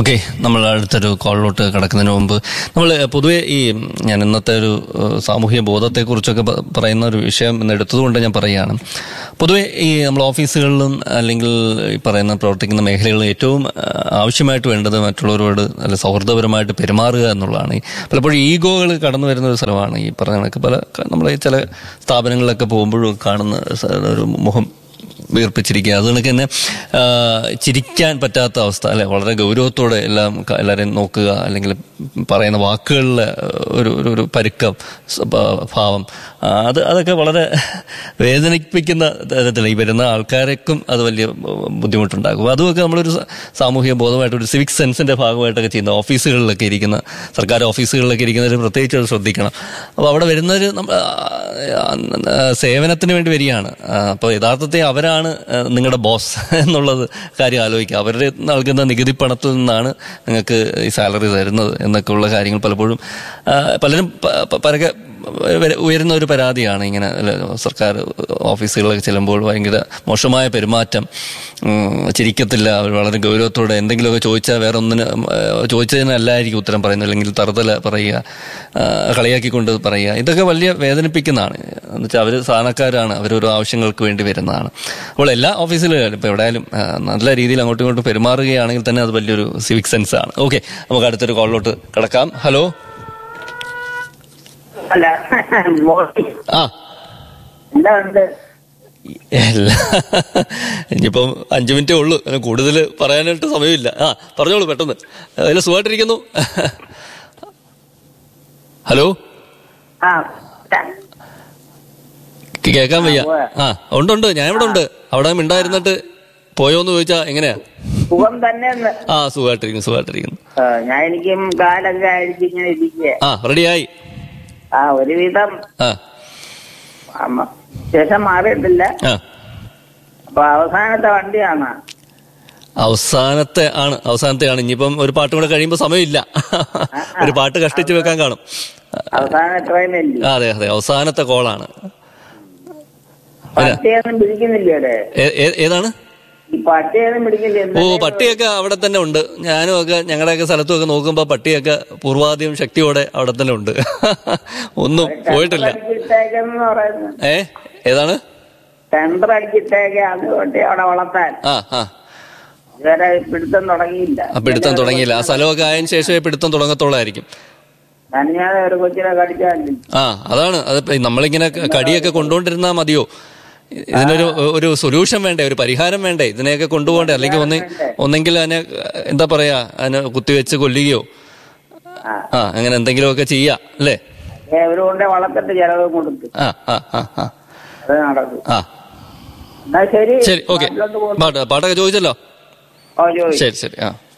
Okay നമ്മൾ അടുത്തൊരു കോളിലോട്ട് കിടക്കുന്നതിന് മുമ്പ് നമ്മൾ പൊതുവെ ഈ ഞാൻ ഇന്നത്തെ ഒരു ഏഹ്, സാമൂഹ്യ ബോധത്തെക്കുറിച്ചൊക്കെ പ- പറയുന്ന ഒരു വിഷയം എന്ന് എടുത്തതുകൊണ്ട് ഞാൻ പറയുകയാണ് പൊതുവെ ഈ നമ്മൾ ഓഫീസുകളിലും അല്ലെങ്കിൽ ഈ പറയുന്ന പ്രവർത്തിക്കുന്ന മേഖലകളിലും ഏറ്റവും ഏഹ്, ആവശ്യമായിട്ട് വേണ്ടത് മറ്റുള്ളവരോട് നല്ല സൗഹൃദപരമായിട്ട് പെരുമാറുക എന്നുള്ളതാണ് ഈ പലപ്പോഴും ഈഗോകൾ കടന്നു വരുന്ന ഒരു സ്ഥലമാണ് ഈ പറഞ്ഞ കണക്ക് പല നമ്മളെ ചില സ്ഥാപനങ്ങളിലൊക്കെ പോകുമ്പോഴും കാണുന്ന സ- ഒരു മുഖം വീർപ്പിച്ചിരിക്കുക അത് കണക്ക് തന്നെ ആ, ചിരിക്കാൻ പറ്റാത്ത അവസ്ഥ അല്ലെ വളരെ ഗൗരവത്തോടെ എല്ലാം ക- എല്ലാവരെയും നോക്കുക അല്ലെങ്കിൽ പറയുന്ന വാക്കുകളിലെ ഒരു ഒരു ഒരു പരുക്കം സ- ഭ- ഭാവം ആ, അത് അതൊക്കെ വളരെ വേദനിപ്പിക്കുന്ന തരത്തിൽ ഈ വരുന്ന ആൾക്കാർക്കും അത് വലിയ ബുദ്ധിമുട്ടുണ്ടാകും അതുമൊക്കെ നമ്മളൊരു സ- സാമൂഹിക ബോധമായിട്ട് ഒരു സിവിക് സെൻസിന്റെ ഭാഗമായിട്ടൊക്കെ ചെയ്യുന്ന ഓഫീസുകളിലൊക്കെ ഇരിക്കുന്ന സർക്കാർ ഓഫീസുകളിലൊക്കെ ഇരിക്കുന്നവർ പ്രത്യേകിച്ച് അത് ശ്രദ്ധിക്കണം അപ്പോൾ അവിടെ വരുന്നവർ നമ്മൾ സേവനത്തിന് വേണ്ടി വരികയാണ് അപ്പോൾ യഥാർത്ഥത്തിൽ അവരാണ് ആ, നിങ്ങളുടെ ബോസ് എന്നുള്ളത് കാര്യം ആലോചിക്കുക അവരുടെ നൽകുന്ന നികുതി പണത്തിൽ നിന്നാണ് നിങ്ങൾക്ക് ഈ സാലറി തരുന്നത് എന്നൊക്കെ ഉള്ള കാര്യങ്ങൾ പലപ്പോഴും ആ, പലരും പ- പ- പരക്കെ വര- ഉയരുന്ന ഒരു പരാതിയാണ് ഇങ്ങനെ അല്ല, സർക്കാർ ഓഫീസുകളിലൊക്കെ ചെല്ലുമ്പോൾ ഭയങ്കര മോശമായ പെരുമാറ്റം ഉം, ചിരിക്കത്തില്ല അവർ വളരെ ഗൗരവത്തോടെ എന്തെങ്കിലുമൊക്കെ ചോദിച്ചാൽ വേറെ ഒന്നിന് ഉം, ആ, ചോദിച്ചതിനല്ലായിരിക്കും ഉത്തരം പറയുന്നത് അല്ലെങ്കിൽ തറുതല പറയുക ആ, കളിയാക്കിക്കൊണ്ട് പറയുക ഇതൊക്കെ വലിയ വേദനിപ്പിക്കുന്നതാണ് എന്ന് വെച്ചാൽ അവർ സാധനക്കാരാണ് അവരോരോ ആവശ്യങ്ങൾക്ക് വേണ്ടി വരുന്നതാണ് അപ്പോൾ എല്ലാ ഓഫീസിലും ഇപ്പോൾ എവിടെയായാലും ആ, നല്ല രീതിയിൽ അങ്ങോട്ടും ഇങ്ങോട്ടും പെരുമാറുകയാണെങ്കിൽ തന്നെ അത് വലിയൊരു സിവിക് സെൻസ് ആണ് ഓക്കെ നമുക്ക് അടുത്തൊരു കോളിലോട്ട് കിടക്കാം ഹലോ അല്ല മോശം. ആ എന്താ ഉണ്ട് അല്ല ഇനിയിപ്പം അഞ്ചു മിനിറ്റേ ഉള്ളൂ കൂടുതൽ പറയാനായിട്ട് സമയമില്ല ആ പറഞ്ഞോളൂ പെട്ടെന്ന് അതിൽ സുഖമായിട്ടിരിക്കുന്നു ഹലോ ആ കേ- കേൾക്കാൻ വയ്യ ആ ഉണ്ട് ഉണ്ട് ഞാൻ ഇവിടെ ഉണ്ട് അവിടെ മിണ്ടായിരുന്നിട്ട് പോയോന്ന് ചോദിച്ചാ എങ്ങനെയാ സുഖം തന്നെ ഒന്ന്. ആ സുഖമായിട്ടിരിക്കുന്നു സുഖമായിട്ടിരിക്കുന്നു ആ, ഞാൻ എനിക്കും കാലൊക്കെ ആയിരിക്കും ഇങ്ങനെ ഇരിക്കുക ആ റെഡിയായി ആ ഒരുവിധം ആ അമ്മ ശേഷം മാറിയിട്ടില്ല ആ അപ്പൊ അവസാനത്തെ വണ്ടിയാണ് അവസാനത്തെ ആണ് അവസാനത്തെ ആണ് ഇനിയിപ്പം ഒരു പാട്ടും കൂടെ കഴിയുമ്പോൾ സമയമില്ല ഒരു പാട്ട് കഷ്ടിച്ച് വെക്കാൻ കാണും അവസാന ട്രെയിനല്ലേ ആ, അതെ അതെ അവസാനത്തെ കോളാണ് അല്ല പട്ടിയൊന്നും പിടിക്കുന്നില്ല ഇവിടെ ഏ- ഏ- ഏതാണ് ഈ പട്ടിയൊന്നും പിടിക്കില്ല ഓ എന്താ പട്ടിയൊക്കെ അവിടെ തന്നെ ഉണ്ട് ഞാനും ഒക്കെ ഞങ്ങളുടെയൊക്കെ സ്ഥലത്തും ഒക്കെ നോക്കുമ്പോ പട്ടിയൊക്കെ പൂർവാധികം ശക്തിയോടെ അവിടെ തന്നെ ഉണ്ട് ഒന്നും പോയിട്ടില്ല അടിച്ചിട്ടേക്കെന്ന് പറയുന്നു ഏ ഏതാണ് ടെൻഡർ അടിച്ചിട്ടേക്ക് അത് പട്ടി അവിടെ വളർത്താൻ ആ ആ ഇതുവരെ പിടുത്തം തുടങ്ങിയില്ല ആ പിടുത്തം തുടങ്ങിയില്ല ആ സ്ഥലമൊക്കെ ആയതിനു ശേഷമേ പിടുത്തം തുടങ്ങത്തോളായിരിക്കും നനഞ്ഞാതെ ഒരു കൊച്ചിനെ കടിച്ചാലും ആ അതാണ് അത് ഇപ്പൊ നമ്മളിങ്ങനെ കടിയൊക്കെ കൊണ്ടുകൊണ്ടിരുന്നാ മതിയോ ഇതിനൊരു ഒരു സൊല്യൂഷൻ വേണ്ടേ ഒരു പരിഹാരം വേണ്ടേ ഇതിനെയൊക്കെ കൊണ്ടുപോകണ്ടേ അല്ലെങ്കിൽ ഒന്ന് ഒന്നെങ്കിൽ അതിനെ എന്താ പറയാ അതിനെ കുത്തിവെച്ച് കൊല്ലുകയോ ആ ആ അങ്ങനെ എന്തെങ്കിലുമൊക്കെ ചെയ്യാ അല്ലേ ഏ, ഒരു കൊണ്ട് വളർത്തിട്ട് ചെലവ് കൊടുത്തു ആ ആ ആ ആ അത് നടക്കും ആ എന്നാ ശരി ശരി ഓക്കെ നാട്ടിലോട്ട് പോകുന്നു. പാട്ട് പാട്ടൊക്കെ ചോദിച്ചല്ലോ ഓ, ജോയി ശരി ശരി ആ